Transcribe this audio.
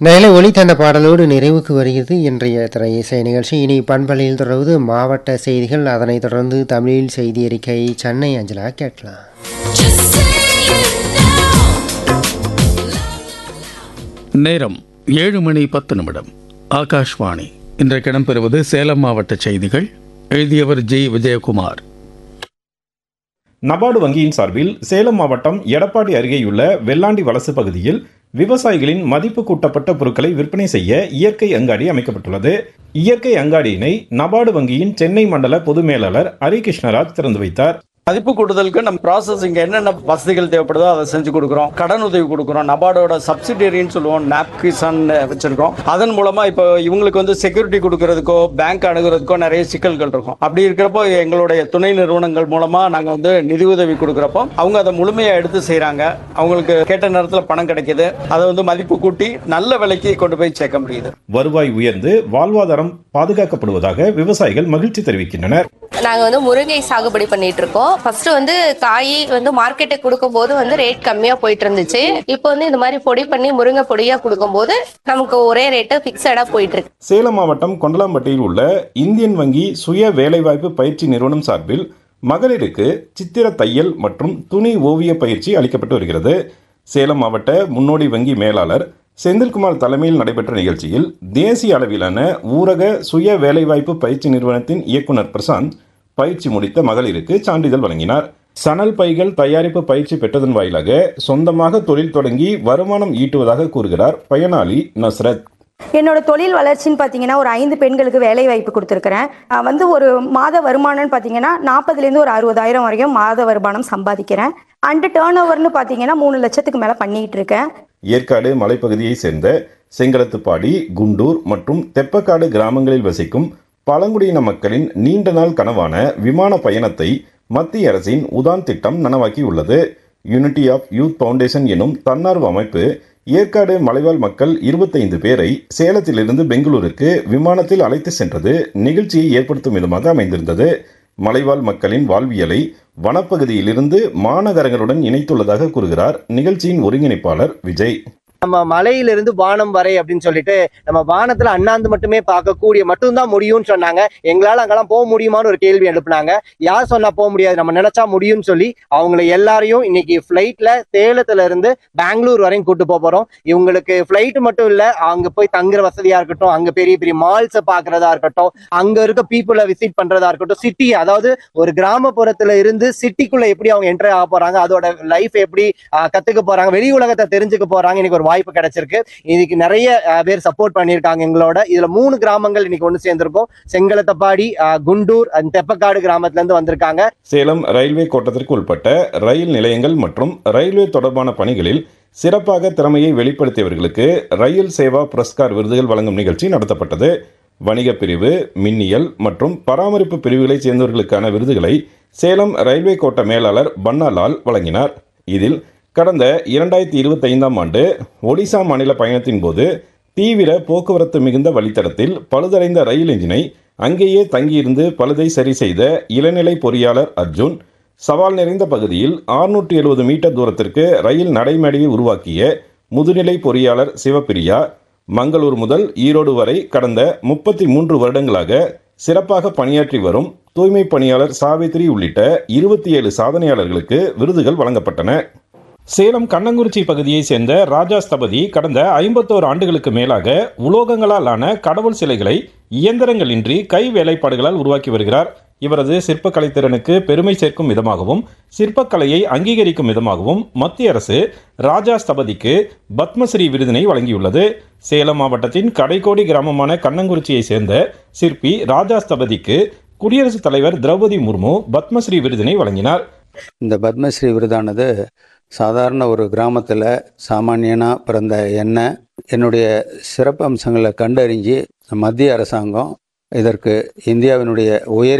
நேரில் ஒளி தந்த பாடலோடு நிறைவுக்கு வருகிறது இன்றைய திரை இசை நிகழ்ச்சி இனி பண்பலையில் தொடர்வது மாவட்ட செய்திகள் அதனைத் தொடர்ந்து தமிழில் செய்தி அறிக்கை சென்னை அஞ்சலா கேட்கலாம் Just say you know. நேரம் ஏழு மணி பத்து நிமிடம் ஆகாஷ்வாணி இன்றைக்கு இடம்பெறுவது சேலம் மாவட்ட செய்திகள் எழுதியவர் ஜி விஜயகுமார் நபார்டு வங்கியின் சார்பில் சேலம் மாவட்டம் எடப்பாடி அருகேயுள்ள வெள்ளாண்டி வலசு பகுதியில் விவசாயிகளின் மதிப்பு கூட்டப்பட்ட பொருட்களை விற்பனை செய்ய இயற்கை அங்காடி அமைக்கப்பட்டுள்ளது இயற்கை அங்காடியினை நபார்டு வங்கியின் சென்னை மண்டல பொது மேலாளர் ஹரி கிருஷ்ணராஜ் திறந்து வைத்தார் மதிப்பு கூட்டுதலுக்கு நம்ம ப்ராசஸிங் என்னென்ன வசதிகள் தேவைப்படுதோ அதை செஞ்சு கொடுக்குறோம் கடன் உதவி கொடுக்குறோம் நபார்டோட சப்சிடரின்னு சொல்லுவோம் நாப்கிசான் வச்சிருக்கோம் அதன் மூலமா இப்போ இவங்களுக்கு வந்து செக்யூரிட்டி கொடுக்கறதுக்கோ பேங்க் அணுகிறதுக்கோ நிறைய சிக்கல்கள் இருக்கும் அப்படி இருக்கிறப்போ எங்களுடைய துணை நிறுவனங்கள் மூலமா நாங்க வந்து நிதி உதவி கொடுக்குறப்போ அவங்க அதை முழுமையா எடுத்து செய்றாங்க அவங்களுக்கு கேட்ட நேரத்தில் பணம் கிடைக்குது அதை வந்து மதிப்பு கூட்டி நல்ல விலைக்கு கொண்டு போய் சேர்க்க முடியுது வருவாய் உயர்ந்து வாழ்வாதாரம் பாதுகாக்கப்படுவதாக விவசாயிகள் மகிழ்ச்சி தெரிவிக்கின்றனர் நாங்கள் வந்து முருங்கை சாகுபடி பண்ணிட்டு இருக்கோம் ஃபர்ஸ்ட் வந்து காய் வந்து மார்க்கெட்டுக்கு கொடுக்கும்போது வந்து ரேட் கம்மியா போயிட்டு இருந்துச்சு இப்போ வந்து இந்த மாதிரி பொடி பண்ணி முருங்கை பொடியா கொடுக்கும்போது நமக்கு ஒரே ரேட்டு ஃபிக்ஸடா போயிட்டு இருக்கு சேலம் மாவட்டம் கொண்டலாம்பட்டியில் உள்ள இந்தியன் வங்கி சுய வேலைவாய்ப்பு பயிற்சி நிறுவனம் சார்பில் மகளிருக்கு சித்திர தையல் மற்றும் துணி ஓவிய பயிற்சி அளிக்கப்பட்டு வருகிறது சேலம் மாவட்ட முன்னோடி வங்கி மேலாளர் செந்தில்குமார் தலைமையில் நடைபெற்ற நிகழ்ச்சியில் தேசிய அளவிலான ஊரக சுய வேலைவாய்ப்பு பயிற்சி நிறுவனத்தின் இயக்குனர் பிரசாந்த் பயிற்சி முடித்த மகளிருக்கு சான்றிதழ் வழங்கினார் சணல் பைகள் தயாரிப்பு பயிற்சி பெற்றதன் வாயிலாக சொந்தமாக தொழில் தொடங்கி வருமானம் ஈட்டுவதாக கூறுகிறார் பயனாளி நஸ்ரத் என்னோட தொழில் வளர்ச்சின்னு பார்த்தீங்கன்னா ஒரு ஐந்து பெண்களுக்கு வேலை வாய்ப்பு கொடுத்துருக்கிறேன் அஹ் வந்து ஒரு மாத வருமானம்னு பார்த்தீங்கன்னா நாற்பதுலேருந்து ஒரு அறுபதாயிரம் வரைக்கும் மாத வருமானம் சம்பாதிக்கிறேன் அண்டு டேர்ன் ஓவர்னு பார்த்தீங்கன்னா மூணு லட்சத்துக்கு மேலே பண்ணிட்டு இருக்கேன் ஏற்காடு மலைப்பகுதியை சேர்ந்த செங்கலத்துப்பாடி குண்டூர் மற்றும் தெப்பக்காடு கிராமங்களில் வசிக்கும் பழங்குடியின மக்களின் நீண்ட நாள் கனவான விமான பயணத்தை மத்திய அரசின் உதான் திட்டம் நனவாக்கியுள்ளது யூனிட்டி ஆஃப் யூத் ஃபவுண்டேஷன் எனும் தன்னார்வ அமைப்பு ஏற்காடு மலைவாழ் மக்கள் இருபத்தைந்து பேரை சேலத்திலிருந்து பெங்களூருக்கு விமானத்தில் அழைத்து சென்றது நிகழ்ச்சியை ஏற்படுத்தும் விதமாக அமைந்திருந்தது மலைவாழ் மக்களின் வாழ்வியலை வனப்பகுதியிலிருந்து மாநகரங்களுடன் இணைத்துள்ளதாக கூறுகிறார் நிகழ்ச்சியின் ஒருங்கிணைப்பாளர் விஜய் நம்ம மலையிலிருந்து வானம் வரை அப்படின்னு சொல்லிட்டு நம்ம வானத்துல அண்ணாந்து மட்டுமே பார்க்கக்கூடிய மட்டும்தான் முடியும்னு சொன்னாங்க எங்களால அங்கெல்லாம் போக முடியுமான்னு ஒரு கேள்வி எழுப்புனாங்க யார் சொன்னா போக முடியாது நம்ம நினைச்சா முடியும்னு சொல்லி அவங்களை எல்லாரையும் இன்னைக்கு ஃபிளைட்ல சேலத்துல இருந்து பெங்களூர் வரையும் கூட்டு போக போறோம் இவங்களுக்கு ஃபிளைட் மட்டும் இல்ல அங்க போய் தங்குற வசதியா இருக்கட்டும் அங்க பெரிய பெரிய மால்ஸை பாக்குறதா இருக்கட்டும் அங்க இருக்க பீப்புளை விசிட் பண்றதா இருக்கட்டும் சிட்டி அதாவது ஒரு கிராமப்புறத்துல இருந்து சிட்டிக்குள்ள எப்படி அவங்க என்டர் ஆக போறாங்க அதோட லைஃப் எப்படி ஆஹ், கத்துக்க போறாங்க வெளி உலகத்தை தெரிஞ்சுக்க போறாங்க இன்னைக்கு ஒரு வாய்ப்பு கிடைச்சிருக்கு இன்னைக்கு நிறைய ஆஹ், பேர் சப்போர்ட் பண்ணியிருக்காங்க எங்களோட இதுல மூணு கிராமங்கள் இன்னைக்கு ஒன்று சேர்ந்திருக்கோம் செங்கலத்தப்பாடி ஆஹ், குண்டூர் and தெப்பக்காடு கிராமத்துல இருந்து வந்திருக்காங்க சேலம் ரயில்வே கோட்டத்திற்கு உட்பட்ட ரயில் நிலையங்கள் மற்றும் ரயில்வே தொடர்பான பணிகளில் சிறப்பாக திறமையை வெளிப்படுத்தியவர்களுக்கு ரயில் சேவா புரஸ்கார் விருதுகள் வழங்கும் நிகழ்ச்சி நடத்தப்பட்டது வணிக பிரிவு மின்னியல் மற்றும் பராமரிப்பு பிரிவுகளைச் சேர்ந்தவர்களுக்கான விருதுகளை சேலம் ரயில்வே கோட்ட மேலாளர் பன்னாலால் வழங்கினார் இதில் கடந்த இரண்டாயிரத்தி இருபத்தி ஐந்தாம் ஆண்டு ஒடிசா மாநில பயணத்தின் போது தீவிர போக்குவரத்து மிகுந்த வழித்தடத்தில் பழுதடைந்த ரயில் என்ஜினை அங்கேயே தங்கியிருந்து பழுதை சரி செய்த இளநிலை பொறியாளர் அர்ஜுன் சவால் நிறைந்த பகுதியில் 670 எழுபது மீட்டர் தூரத்திற்கு ரயில் நடைமேடையை உருவாக்கிய முதுநிலை பொறியாளர் சிவபிரியா மங்களூர் முதல் ஈரோடு வரை கடந்த முப்பத்தி மூன்று வருடங்களாக சிறப்பாக பணியாற்றி வரும் தூய்மை பணியாளர் சாவித்ரி உள்ளிட்ட இருபத்தி ஏழு சாதனையாளர்களுக்கு விருதுகள் வழங்கப்பட்டன சேலம் கண்ணங்குறிச்சி பகுதியைச் சேர்ந்த ராஜா ஸ்தபதி கடந்த ஐம்பத்தோரு ஆண்டுகளுக்கு மேலாக உலோகங்களால் ஆன கடவுள் சிலைகளை இயந்திரங்களின்றி கை வேலைப்பாடுகளால் உருவாக்கி வருகிறார் இவரது சிற்பக்கலை திறனுக்கு பெருமை சேர்க்கும் விதமாகவும் சிற்பக்கலையை அங்கீகரிக்கும் விதமாகவும் மத்திய அரசு ராஜா ஸ்தபதிக்கு பத்மஸ்ரீ விருதினை வழங்கியுள்ளது சேலம் மாவட்டத்தின் கடைக்கோடி கிராமமான கண்ணங்குறிச்சியை சேர்ந்த சிற்பி ராஜா ஸ்தபதிக்கு குடியரசுத் தலைவர் திரௌபதி முர்மு பத்மஸ்ரீ விருதினை வழங்கினார் இந்த பத்மஸ்ரீ விருதானது சாதாரண ஒரு கிராமத்தில் சாமானியனாக பிறந்த என்ன என்னுடைய சிறப்பு அம்சங்களை கண்டறிஞ்சு மத்திய அரசாங்கம் இதற்கு இந்தியாவினுடைய உயரிய